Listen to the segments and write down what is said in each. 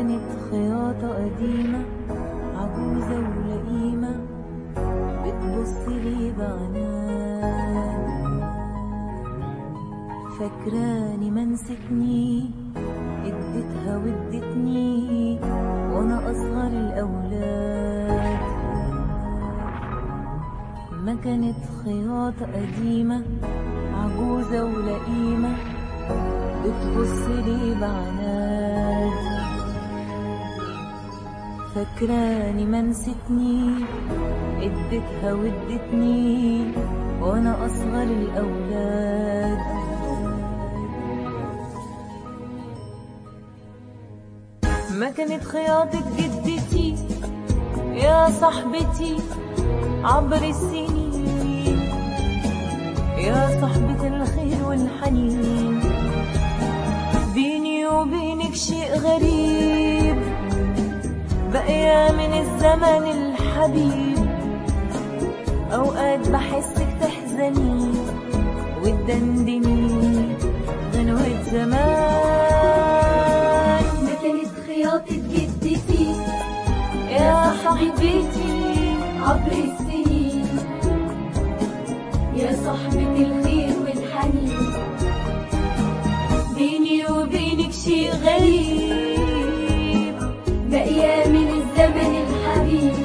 كانت خياطة قديمة عجوزة ولئيمة بتبص لي بعناد فاكراني منستني اديتها وادتني وانا اصغر الاولاد ما كانت خياطة قديمة عجوزة ولئيمة بتبص لي بعناد فاكراني منستني اديتها وادتني وانا اصغر الاولاد ما كانت خياطة جدتي يا صاحبتي عبر السنين يا صاحبة الخير والحنين بيني وبينك شيء غريب بقيا من الزمن الحبيب أوقات بحسك تحزني وتدندني غنوة زمان ما كانت خياطة جدتي يا صاحبتي عبر السنين يا صاحبة الخير والحنين بيني وبينك شيء غريب باقية من الزمن الحبيب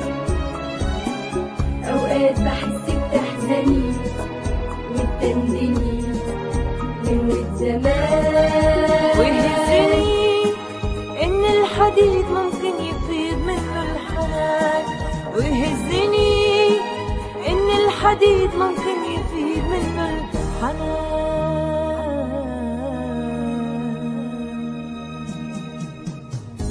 أوقات بحسك تحزني وتدندني غنوة زمان ويهزني ان الحديد ممكن يفيد منه الحنان ويهزني ان الحديد ممكن يفيد منه الحنان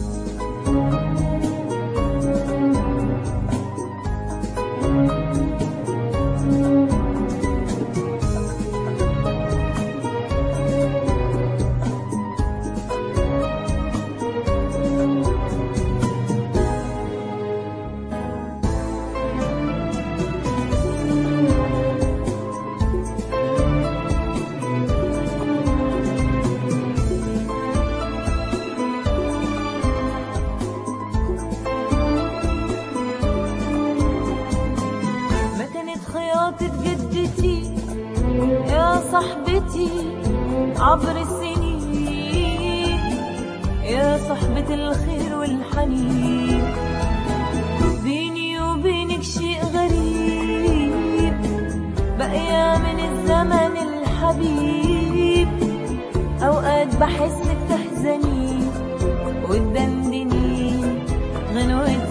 ما كانت خياطة جدتي يا صاحبتي عبر السنين يا صاحبة الخير والحنين بيني وبينك شيء غريب بقيا من الزمن الحبيب أوقات بحسك تحزني وتدندني غنوة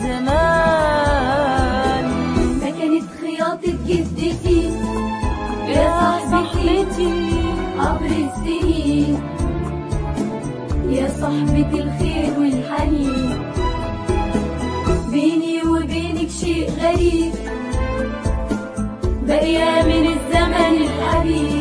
زمان ما كانت خياطة جدتي يا صاحبتي عبر السنين يا صاحبة الخير والحنين بيني وبينك شيء غريب باقية من الزمن الحبيب